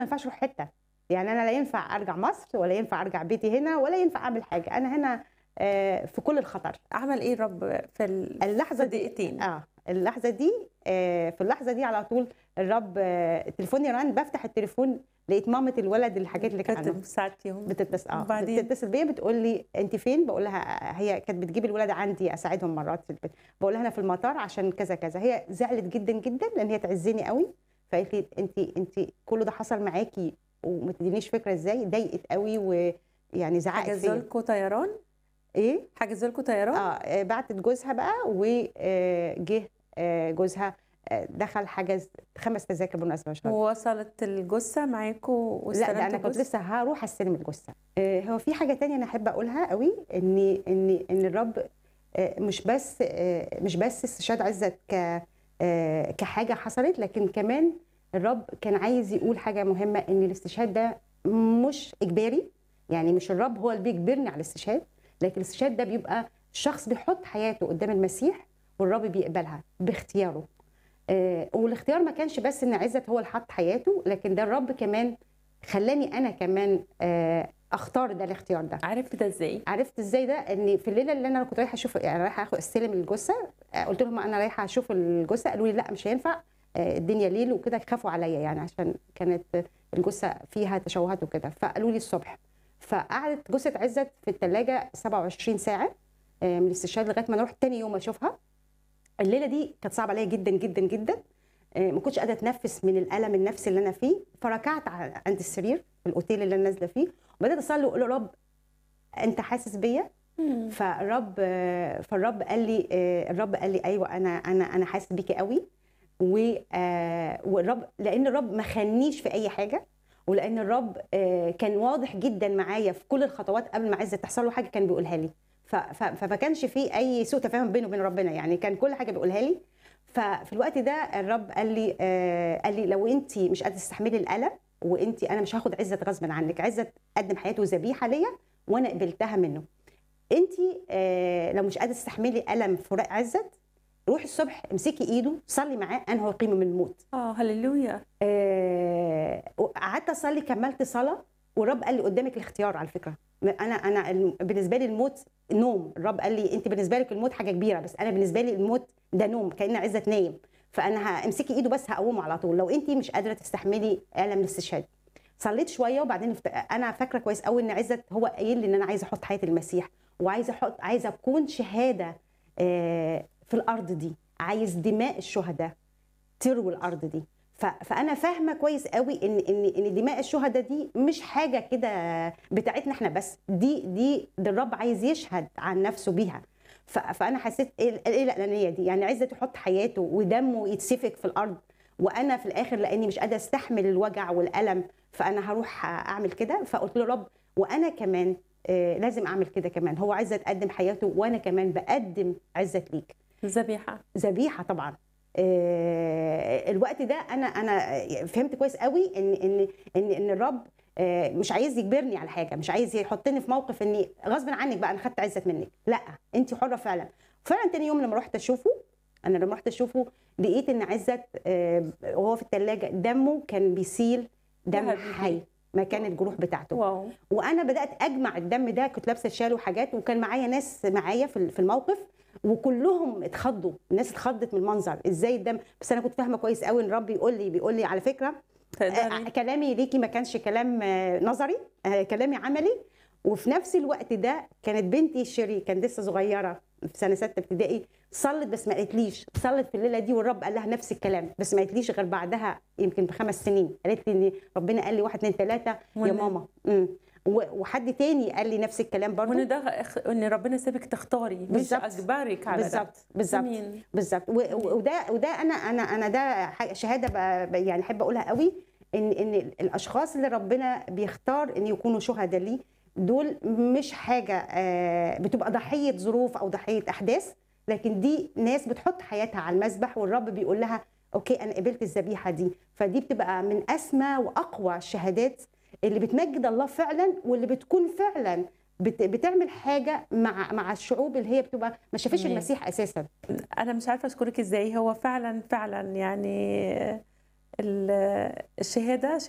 ينفعش اروح حته يعني انا لا ينفع ارجع مصر ولا ينفع ارجع بيتي هنا ولا ينفع اعمل حاجه انا هنا آه، في كل الخطر عمل ايه الرب في ال- اللحظه في دي دقيقتين اه اللحظه دي آه، في اللحظه دي على طول الرب آه، تليفوني رن بفتح التليفون لقيت مامه الولد الحاجات اللي كانت كانت ساعتيهم بتتصل اه وبعدين؟ بتتصل بيا بتقول لي انت فين بقول لها هي كانت بتجيب الولاد عندي اساعدهم مرات في البيت بقول لها انا في المطار عشان كذا كذا هي زعلت جدا جدا لان هي تعزني قوي فقالت لي انت انت كل ده حصل معاكي وما تدينيش فكره ازاي ضايقت قوي ويعني زعقت حجزوا فيا لكم طيران ايه حجزوا لكم طيران اه آه، بعتت جوزها بقى وجه جوزها آه، دخل حجز خمس تذاكر بالمناسبه مش غلط. ووصلت الجثه معاكم لا ده انا واستلمتوا كنت الجثة؟ لسه هروح استلم الجثه آه، هو في حاجه تانية انا احب اقولها قوي ان ان ان الرب آه، مش بس آه، مش بس استشهاد عزت ك آه، كحاجه حصلت لكن كمان الرب كان عايز يقول حاجه مهمه ان الاستشهاد ده مش اجباري يعني مش الرب هو اللي بيجبرني على الاستشهاد لكن الاستشهاد ده بيبقى الشخص بيحط حياته قدام المسيح والرب بيقبلها باختياره آه، والاختيار ما كانش بس ان عزت هو اللي حط حياته لكن ده الرب كمان خلاني انا كمان آه، اختار ده الاختيار ده عرفت ده ازاي؟ عرفت ازاي ده ان في الليله اللي انا كنت رايحه اشوف يعني رايحه اخد استلم الجثه آه، قلت لهم انا رايحه اشوف الجثه قالوا لي لا مش هينفع آه، الدنيا ليل وكده خافوا عليا يعني عشان كانت الجثه فيها تشوهات وكده فقالوا لي الصبح فقعدت جثه عزت في الثلاجه 27 ساعه آه، من الاستشهاد لغايه ما نروح تاني يوم اشوفها الليله دي كانت صعبه عليا جدا جدا جدا آه، ما كنتش قادره اتنفس من الالم النفسي اللي انا فيه فركعت ع- عند السرير في الاوتيل اللي انا نازله فيه وبدات اصلي واقول يا رب انت حاسس بيا فالرب فالرب قال لي الرب قال لي ايوه انا انا انا حاسس بيكي قوي و آه، والرب لان الرب ما خانيش في اي حاجه ولان الرب آه، كان واضح جدا معايا في كل الخطوات قبل ما عايزه تحصل له حاجه كان بيقولها لي ف- ف- فما كانش في اي سوء تفاهم بينه وبين ربنا يعني كان كل حاجه بيقولها لي ففي الوقت ده الرب قال لي آه، قال لي لو انت مش قادره تستحملي الالم وانت انا مش هاخد عزت غصبا عنك عزت قدم حياته ذبيحه ليا وانا قبلتها منه انت آه لو مش قادره تستحملي الم فراق عزت روحي الصبح امسكي ايده صلي معاه انه يقيمه من الموت اه هللويا آه، قعدت اصلي كملت صلاه والرب قال لي قدامك الاختيار على فكره انا انا الم- بالنسبه لي الموت نوم الرب قال لي انت بالنسبه لك الموت حاجه كبيره بس انا بالنسبه لي الموت ده نوم كان عزت نايم فانا همسكي ايده بس هقومه على طول لو انت مش قادره تستحملي الم الاستشهاد صليت شويه وبعدين افت- انا فاكره كويس قوي ان عزت هو قايل لي ان انا عايزه احط حياه المسيح وعايزه احط عايزه اكون شهاده آه، في الارض دي عايز دماء الشهداء تروي الارض دي ف- فانا فاهمه كويس قوي ان ان ان دماء الشهداء دي مش حاجه كده بتاعتنا احنا بس دي دي ده الرب عايز يشهد عن نفسه بيها ف- فانا حسيت ايه إيه الانانيه دي يعني عايزه تحط حياته ودمه يتسفك في الارض وانا في الاخر لاني مش قادره استحمل الوجع والالم فانا هروح اعمل كده فقلت له رب وانا كمان آه، لازم اعمل كده كمان هو عايزه تقدم حياته وانا كمان بقدم عزت ليك ذبيحه ذبيحه طبعا آه، الوقت ده انا انا فهمت كويس قوي ان ان ان ان الرب آه، مش عايز يجبرني على حاجه مش عايز يحطني في موقف اني غصب عنك بقى انا خدت عزت منك لا انت حره فعلا فعلا تاني يوم لما رحت اشوفه انا لما رحت اشوفه لقيت ان عزت آه، وهو في الثلاجه دمه كان بيسيل دم يا حبيبي. حي مكان الجروح بتاعته واو وانا بدات اجمع الدم ده كنت لابسه شال وحاجات وكان معايا ناس معايا في في الموقف وكلهم اتخضوا الناس اتخضت من المنظر ازاي الدم بس انا كنت فاهمه كويس قوي ان ربي يقول لي بيقول لي على فكره آه، تقدري كلامي ليكي ما كانش كلام آه، نظري آه، كلامي عملي وفي نفس الوقت ده كانت بنتي شيري كانت لسه صغيره في سنه سته ابتدائي صلت بس ما قالتليش صلت في الليله دي والرب قال لها نفس الكلام بس ما قالتليش غير بعدها يمكن بخمس سنين قالت لي ان ربنا قال لي واحد اتنين تلاته يا وإن- ماما امم و- وحد تاني قال لي نفس الكلام برضه وان ده إخ- ان ربنا سابك تختاري مش بالظبط. اجبرك على ده بالظبط بالظبط أمين. بالظبط و- و- وده وده انا انا انا ده ح- شهاده ب- ب- يعني احب اقولها قوي ان ان الاشخاص اللي ربنا بيختار ان يكونوا شهداء ليه دول مش حاجه آه، بتبقى ضحيه ظروف او ضحيه احداث لكن دي ناس بتحط حياتها على المذبح والرب بيقول لها اوكي انا قبلت الذبيحه دي فدي بتبقى من اسمى واقوى الشهادات اللي بتمجد الله فعلا واللي بتكون فعلا بت- بتعمل حاجه مع مع الشعوب اللي هي بتبقى ما شافتش أمين. المسيح اساسا انا مش عارفه اشكرك ازاي هو فعلا فعلا يعني ال- الشهاده